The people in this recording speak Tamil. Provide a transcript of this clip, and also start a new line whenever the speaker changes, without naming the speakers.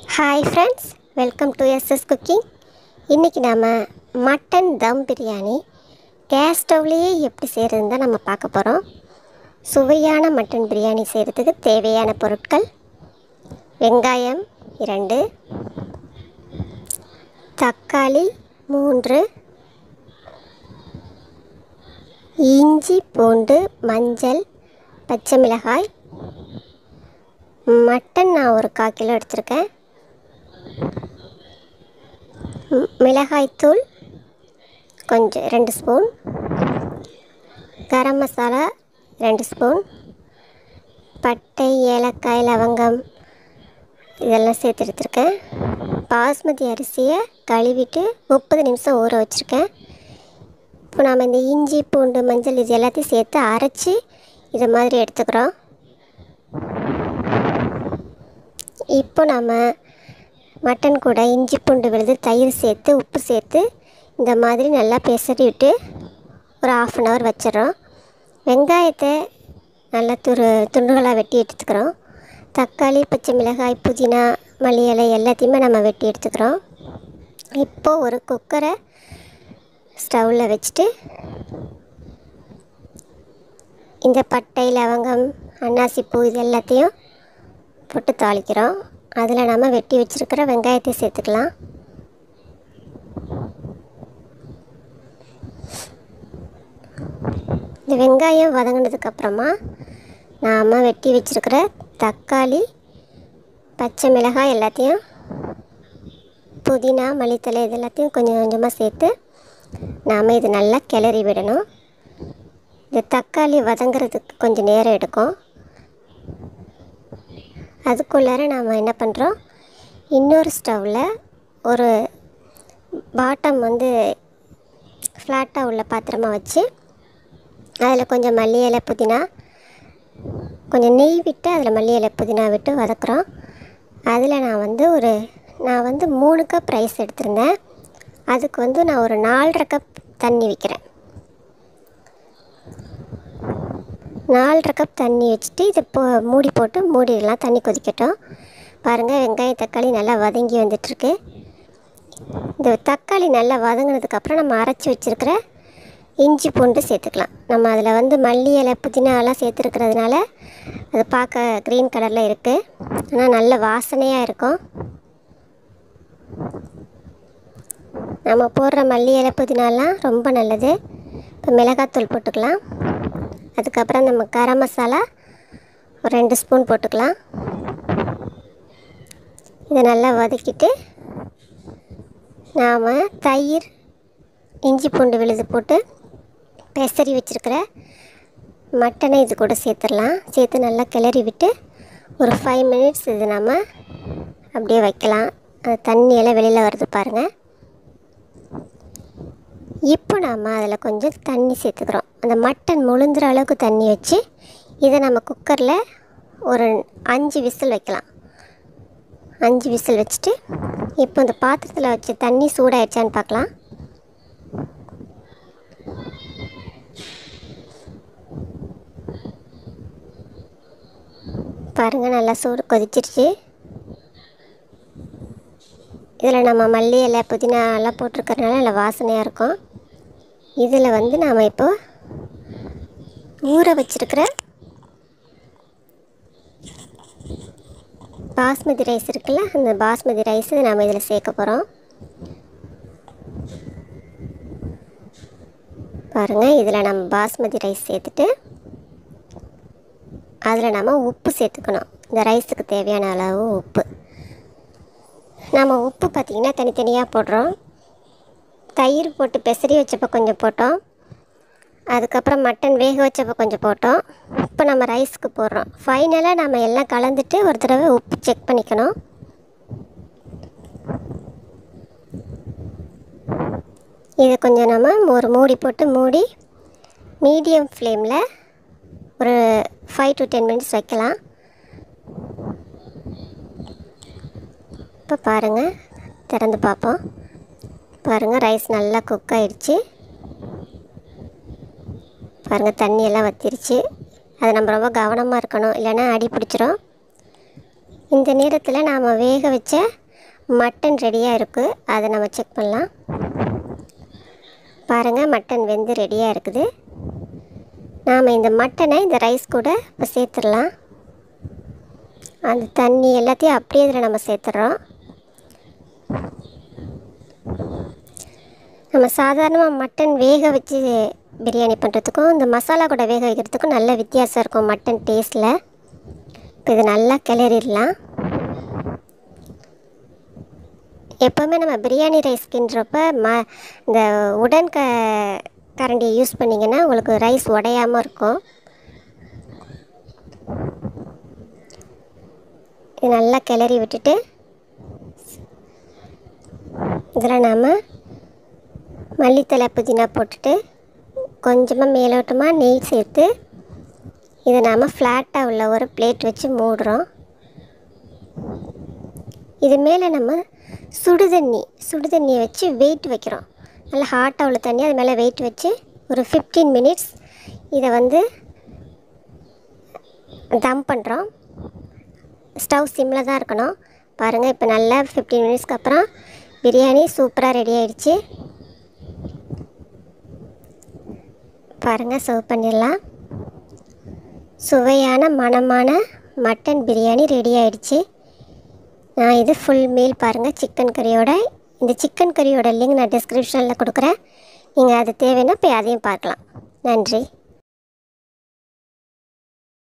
hi friends welcome to SS cooking இன்றைக்கி நாம் மட்டன் தம் பிரியாணி கேஸ் ஸ்டவ்லேயே எப்படி செய்கிறதுன்னு தான் நம்ம பார்க்க போகிறோம் சுவையான மட்டன் பிரியாணி செய்கிறதுக்கு தேவையான பொருட்கள் வெங்காயம் இரண்டு தக்காளி மூன்று இஞ்சி பூண்டு மஞ்சள் பச்சை மிளகாய் மட்டன் நான் ஒரு கால் கிலோ எடுத்திருக்கேன் ம், மிளகாய்த்தூள் கொஞ்சம் ரெண்டு ஸ்பூன் கரம் மசாலா ரெண்டு ஸ்பூன் பட்டை ஏலக்காய் லவங்கம் இதெல்லாம் சேர்த்து எடுத்திருக்கேன் பாஸ்மதி அரிசியை கழுவிட்டு முப்பது நிமிஷம் ஊற வச்சுருக்கேன் இப்போ நாம் இந்த இஞ்சி பூண்டு மஞ்சள் இது எல்லாத்தையும் சேர்த்து அரைச்சி இதை மாதிரி எடுத்துக்கிறோம் இப்போ நாம் மட்டன் கூட இஞ்சி பூண்டு விழுது தயிர் சேர்த்து உப்பு சேர்த்து இந்த மாதிரி நல்லா பெசரி விட்டு ஒரு ஆஃப் அன் ஹவர் வச்சிடுறோம் வெங்காயத்தை நல்லா துரு துண்டுகளாக வெட்டி எடுத்துக்கிறோம் தக்காளி பச்சை மிளகாய் புதினா மல்லி இலை எல்லாத்தையுமே நம்ம வெட்டி எடுத்துக்கிறோம் இப்போது ஒரு குக்கரை ஸ்டவ்வில் வச்சுட்டு இந்த பட்டை லவங்கம் அன்னாசிப்பூ இது எல்லாத்தையும் போட்டு தாளிக்கிறோம் அதில் நம்ம வெட்டி வச்சுருக்கிற வெங்காயத்தை சேர்த்துக்கலாம் இந்த வெங்காயம் வதங்கினதுக்கப்புறமா நாம் வெட்டி வச்சுருக்கிற தக்காளி பச்சை மிளகாய் எல்லாத்தையும் புதினா மல்லித்தலை இது எல்லாத்தையும் கொஞ்சம் கொஞ்சமாக சேர்த்து நாம் இது நல்லா கிளறி விடணும் இந்த தக்காளி வதங்குறதுக்கு கொஞ்சம் நேரம் எடுக்கும் அதுக்குள்ளார நாம் என்ன பண்ணுறோம் இன்னொரு ஸ்டவ்வில் ஒரு பாட்டம் வந்து ஃப்ளாட்டாக உள்ள பாத்திரமாக வச்சு அதில் கொஞ்சம் மல்லி இலை புதினா கொஞ்சம் நெய் விட்டு அதில் மல்லி இலை புதினா விட்டு வதக்குறோம் அதில் நான் வந்து ஒரு நான் வந்து மூணு கப் ரைஸ் எடுத்திருந்தேன் அதுக்கு வந்து நான் ஒரு நாலரை கப் தண்ணி வைக்கிறேன் நாலரை கப் தண்ணி வச்சுட்டு இதை போ மூடி போட்டு மூடிடலாம் தண்ணி கொதிக்கட்டும் பாருங்கள் வெங்காயம் தக்காளி நல்லா வதங்கி வந்துட்டுருக்கு இந்த தக்காளி நல்லா வதங்கினதுக்கப்புறம் நம்ம அரைச்சி வச்சுருக்கிற இஞ்சி பூண்டு சேர்த்துக்கலாம் நம்ம அதில் வந்து மல்லி இலை புதினாலாம் சேர்த்துருக்கிறதுனால அது பார்க்க க்ரீன் கலரில் இருக்குது ஆனால் நல்ல வாசனையாக இருக்கும் நம்ம போடுற மல்லி இலை புதினாலாம் ரொம்ப நல்லது இப்போ மிளகாத்தூள் போட்டுக்கலாம் அதுக்கப்புறம் நம்ம கரம் மசாலா ஒரு ரெண்டு ஸ்பூன் போட்டுக்கலாம் இதை நல்லா வதக்கிட்டு நாம் தயிர் இஞ்சி பூண்டு விழுது போட்டு பெசரி வச்சுருக்கிற மட்டனை இது கூட சேர்த்துடலாம் சேர்த்து நல்லா கிளறி விட்டு ஒரு ஃபைவ் மினிட்ஸ் இது நம்ம அப்படியே வைக்கலாம் அது தண்ணியெல்லாம் வெளியில் வருது பாருங்கள் இப்போ நாம் அதில் கொஞ்சம் தண்ணி சேர்த்துக்கிறோம் அந்த மட்டன் முழுந்துற அளவுக்கு தண்ணி வச்சு இதை நம்ம குக்கரில் ஒரு அஞ்சு விசில் வைக்கலாம் அஞ்சு விசில் வச்சுட்டு இப்போ இந்த பாத்திரத்தில் வச்ச தண்ணி சூடாயிடுச்சான்னு பார்க்கலாம் பாருங்கள் நல்லா சூடு கொதிச்சிருச்சு இதில் நம்ம மல்லி இலை புதினா எல்லாம் போட்டிருக்கறனால நல்லா வாசனையாக இருக்கும் இதில் வந்து நாம் இப்போ ஊற வச்சிருக்கிற பாஸ்மதி ரைஸ் இருக்குல்ல அந்த பாஸ்மதி ரைஸ் நாம் இதில் சேர்க்க போகிறோம் பாருங்கள் இதில் நம்ம பாஸ்மதி ரைஸ் சேர்த்துட்டு அதில் நம்ம உப்பு சேர்த்துக்கணும் இந்த ரைஸுக்கு தேவையான அளவு உப்பு நம்ம உப்பு பார்த்திங்கன்னா தனித்தனியாக போடுறோம் தயிர் போட்டு பெசரி வச்சப்போ கொஞ்சம் போட்டோம் அதுக்கப்புறம் மட்டன் வேக வச்சப்போ கொஞ்சம் போட்டோம் இப்போ நம்ம ரைஸ்க்கு போடுறோம் ஃபைனலாக நம்ம எல்லாம் கலந்துட்டு ஒரு தடவை உப்பு செக் பண்ணிக்கணும் இதை கொஞ்சம் நம்ம ஒரு மூடி போட்டு மூடி மீடியம் ஃப்ளேமில் ஒரு ஃபைவ் டு டென் மினிட்ஸ் வைக்கலாம் இப்போ பாருங்கள் திறந்து பார்ப்போம் பாருங்கள் ரைஸ் நல்லா குக் ஆயிடுச்சு பாருங்கள் தண்ணியெல்லாம் வத்திருச்சு அது நம்ம ரொம்ப கவனமாக இருக்கணும் இல்லைன்னா அடி பிடிச்சிரும் இந்த நேரத்தில் நாம் வேக வச்ச மட்டன் ரெடியாக இருக்குது அதை நம்ம செக் பண்ணலாம் பாருங்கள் மட்டன் வெந்து ரெடியாக இருக்குது நாம் இந்த மட்டனை இந்த ரைஸ் கூட இப்போ சேர்த்துடலாம் அந்த தண்ணி எல்லாத்தையும் அப்படியே இதில் நம்ம சேர்த்துறோம் நம்ம சாதாரணமாக மட்டன் வேக வச்சு பிரியாணி பண்ணுறதுக்கும் இந்த மசாலா கூட வேக வைக்கிறதுக்கும் நல்ல வித்தியாசம் இருக்கும் மட்டன் டேஸ்ட்டில் இப்போ இது நல்லா கிளறிடலாம் எப்போவுமே நம்ம பிரியாணி ரைஸ் கிண்டுறப்ப ம இந்த உடன் க கரண்டியை யூஸ் பண்ணிங்கன்னா உங்களுக்கு ரைஸ் உடையாமல் இருக்கும் இது நல்லா கிளறி விட்டுட்டு இதில் நாம் மல்லித்தலை புதினா போட்டுட்டு கொஞ்சமாக மேலோட்டமாக நெய் சேர்த்து இதை நாம் ஃப்ளாட்டாக உள்ள ஒரு பிளேட் வச்சு மூடுறோம் இது மேலே நம்ம சுடுதண்ணி சுடுதண்ணியை வச்சு வெயிட் வைக்கிறோம் நல்லா ஹாட்டாக உள்ள தண்ணி அது மேலே வெயிட் வச்சு ஒரு ஃபிஃப்டீன் மினிட்ஸ் இதை வந்து தம் பண்ணுறோம் ஸ்டவ் சிம்மில் தான் இருக்கணும் பாருங்கள் இப்போ நல்லா ஃபிஃப்டீன் மினிட்ஸ்க்கு அப்புறம் பிரியாணி சூப்பராக ரெடி ஆயிடுச்சு பாருங்கள் சர்வ் பண்ணிடலாம் சுவையான மணமான மட்டன் பிரியாணி ரெடி ஆயிடுச்சு நான் இது ஃபுல் மீல் பாருங்கள் சிக்கன் கறியோட இந்த சிக்கன் கறியோட லிங்க் நான் டிஸ்கிரிப்ஷனில் கொடுக்குறேன் நீங்கள் அது தேவைன்னா போய் அதையும் பார்க்கலாம் நன்றி